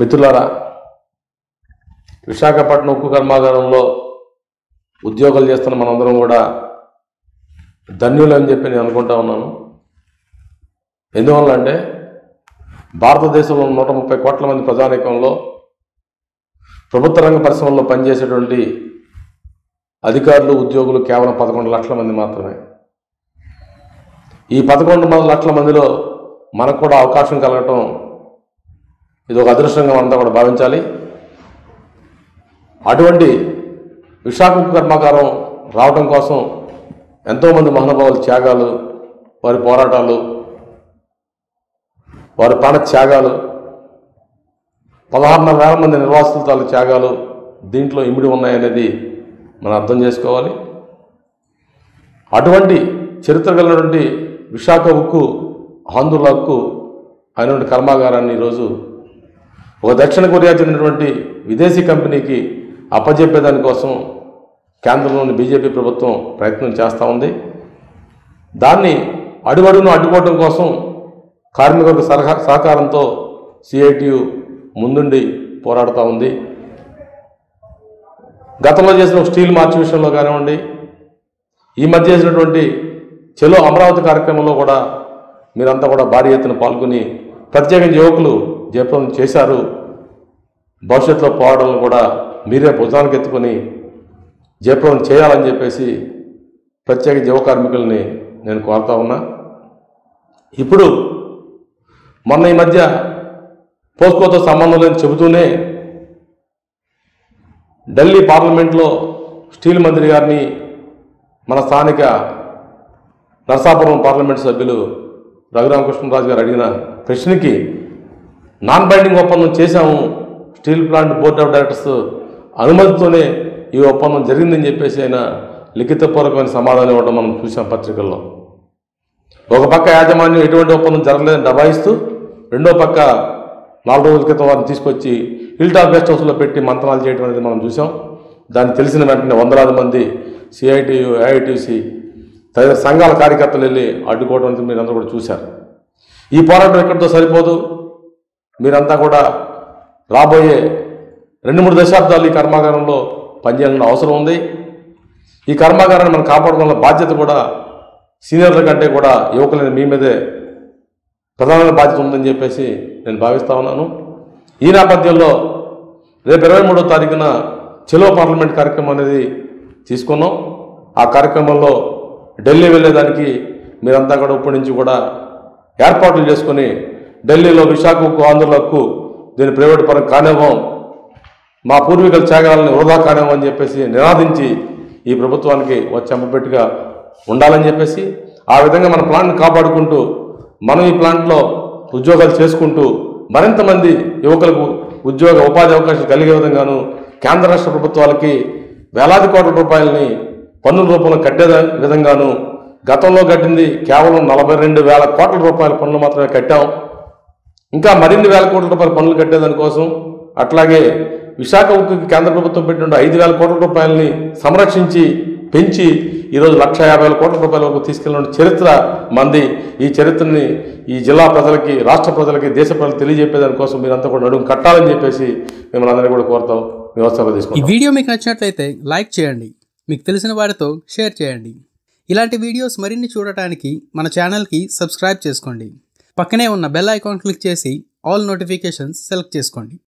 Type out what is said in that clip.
మిత్రులారా విశాఖపట్నం ఉక్కు కర్మాగారంలో ఉద్యోగాలు చేస్తున్న మనందరం కూడా ధన్యులు అని చెప్పి నేను అనుకుంటా ఉన్నాను ఎందువల్ల అంటే భారతదేశంలో నూట ముప్పై కోట్ల మంది ప్రజానీకంలో ప్రభుత్వ రంగ పరిశ్రమల్లో పనిచేసేటువంటి అధికారులు ఉద్యోగులు కేవలం పదకొండు లక్షల మంది మాత్రమే ఈ పదకొండు మంది లక్షల మందిలో మనకు కూడా అవకాశం కలగటం ఇది ఒక అదృష్టంగా మనంతా కూడా భావించాలి అటువంటి విశాఖ ఉక్కు కర్మాగారం రావటం కోసం ఎంతోమంది మహానుభావుల త్యాగాలు వారి పోరాటాలు వారి ప్రాణ త్యాగాలు పదహారున్నర వేల మంది నిర్వాసితుల తాలూ త్యాగాలు దీంట్లో ఇమిడి ఉన్నాయనేది మనం అర్థం చేసుకోవాలి అటువంటి చరిత్ర కలిగినటువంటి విశాఖ ఉక్కు ఆంధ్రుల హక్కు అయినటువంటి కర్మాగారాన్ని ఈరోజు ఒక దక్షిణ కొరియా చెందినటువంటి విదేశీ కంపెనీకి అప్పజెప్పేదానికోసం కేంద్రంలోని బీజేపీ ప్రభుత్వం ప్రయత్నం చేస్తూ ఉంది దాన్ని అడుగడుగును అడ్డుకోవడం కోసం కార్మికులకు సహ సహకారంతో సిఐటియు ముందుండి పోరాడుతూ ఉంది గతంలో చేసిన ఒక స్టీల్ మార్చ్ విషయంలో కానివ్వండి ఈ మధ్య చేసినటువంటి చెలో అమరావతి కార్యక్రమంలో కూడా మీరంతా కూడా భారీ ఎత్తున పాల్గొని ప్రత్యేకించి యువకులు జయప్రదం చేశారు భవిష్యత్తులో పోరాటాలను కూడా మీరే భుజానికి ఎత్తుకొని జయప్రదం చేయాలని చెప్పేసి ప్రత్యేక యువ కార్మికుల్ని నేను కోరుతా ఉన్నా ఇప్పుడు మొన్న ఈ మధ్య పోస్కోతో సంబంధం లేని చెబుతూనే ఢిల్లీ పార్లమెంట్లో స్టీల్ మంత్రి గారిని మన స్థానిక నరసాపురం పార్లమెంట్ సభ్యులు రఘురామకృష్ణరాజు గారు అడిగిన ప్రశ్నకి నాన్ బైండింగ్ ఒప్పందం చేశాము steel plant board of directors అనుమతితోనే ఈ ఒప్పందం జరిగిందని చెప్పేసి ఆయన లిఖితపూర్వకమైన సమాధానం ఇవ్వడం మనం చూసాం పత్రికల్లో ఒక పక్క యాజమాన్యం ఎటువంటి ఒప్పందం జరగలేదని దబాయిస్తూ రెండో పక్క నాలుగు రోజుల క్రితం వారిని తీసుకొచ్చి హిల్ టాప్ గెస్ట్ హౌస్లో పెట్టి మంత్రాలు చేయడం అనేది మనం చూసాం దాన్ని తెలిసిన వెంటనే వందలాది మంది సిఐటియు ఏఐటిసి తదితర సంఘాల కార్యకర్తలు వెళ్ళి అడ్డుకోవడం అనేది మీరందరూ కూడా చూశారు ఈ పోరాటం ఎక్కడితో సరిపోదు మీరంతా కూడా రాబోయే రెండు మూడు దశాబ్దాలు ఈ కర్మాగారంలో పనిచేయాల్సిన అవసరం ఉంది ఈ కర్మాగారాన్ని మనం కాపాడుకోవాల బాధ్యత కూడా సీనియర్ల కంటే కూడా యువకులైన మీ మీదే ప్రధానమైన బాధ్యత ఉందని చెప్పేసి నేను భావిస్తా ఉన్నాను ఈ నేపథ్యంలో రేపు ఇరవై మూడో తారీఖున చెలో పార్లమెంట్ కార్యక్రమం అనేది తీసుకున్నాం ఆ కార్యక్రమంలో ఢిల్లీ వెళ్ళేదానికి మీరంతా కూడా ఇప్పటి నుంచి కూడా ఏర్పాట్లు చేసుకొని ఢిల్లీలో విశాఖకు ఆంధ్రులకు దీని ప్రైవేట్ పరం కానివ్వం మా పూర్వీకుల త్యాగాలను వృధా కానివ్వం అని చెప్పేసి నినాదించి ఈ ప్రభుత్వానికి వచ్చి అమ్మపెట్టుగా ఉండాలని చెప్పేసి ఆ విధంగా మన ప్లాంట్ని కాపాడుకుంటూ మనం ఈ ప్లాంట్లో ఉద్యోగాలు చేసుకుంటూ మరింత మంది యువకులకు ఉద్యోగ ఉపాధి అవకాశాలు కలిగే విధంగాను కేంద్ర రాష్ట్ర ప్రభుత్వాలకి వేలాది కోట్ల రూపాయలని పన్నుల రూపంలో కట్టే విధంగాను గతంలో కట్టింది కేవలం నలభై రెండు వేల కోట్ల రూపాయల పన్నులు మాత్రమే కట్టాం ఇంకా మరిన్ని వేల కోట్ల రూపాయల పనులు కట్టేదానికోసం అట్లాగే విశాఖ ఉక్కుకి కేంద్ర ప్రభుత్వం పెట్టిన ఐదు వేల కోట్ల రూపాయలని సంరక్షించి పెంచి ఈరోజు లక్ష యాభై వేల కోట్ల రూపాయల వరకు తీసుకెళ్ళిన చరిత్ర మంది ఈ చరిత్రని ఈ జిల్లా ప్రజలకి రాష్ట్ర ప్రజలకి దేశ ప్రజలకు తెలియజెప్పేదానికోసం మీరంతా కూడా నడుము కట్టాలని చెప్పేసి మిమ్మల్ని అందరినీ కూడా కోరుతాం వ్యవస్థలో ఈ తీసుకుంటాం వీడియో మీకు నచ్చినట్లయితే లైక్ చేయండి మీకు తెలిసిన వారితో షేర్ చేయండి ఇలాంటి వీడియోస్ మరిన్ని చూడటానికి మన ఛానల్కి సబ్స్క్రైబ్ చేసుకోండి పక్కనే ఉన్న బెల్ ఐకాన్ క్లిక్ చేసి ఆల్ నోటిఫికేషన్స్ సెలెక్ట్ చేసుకోండి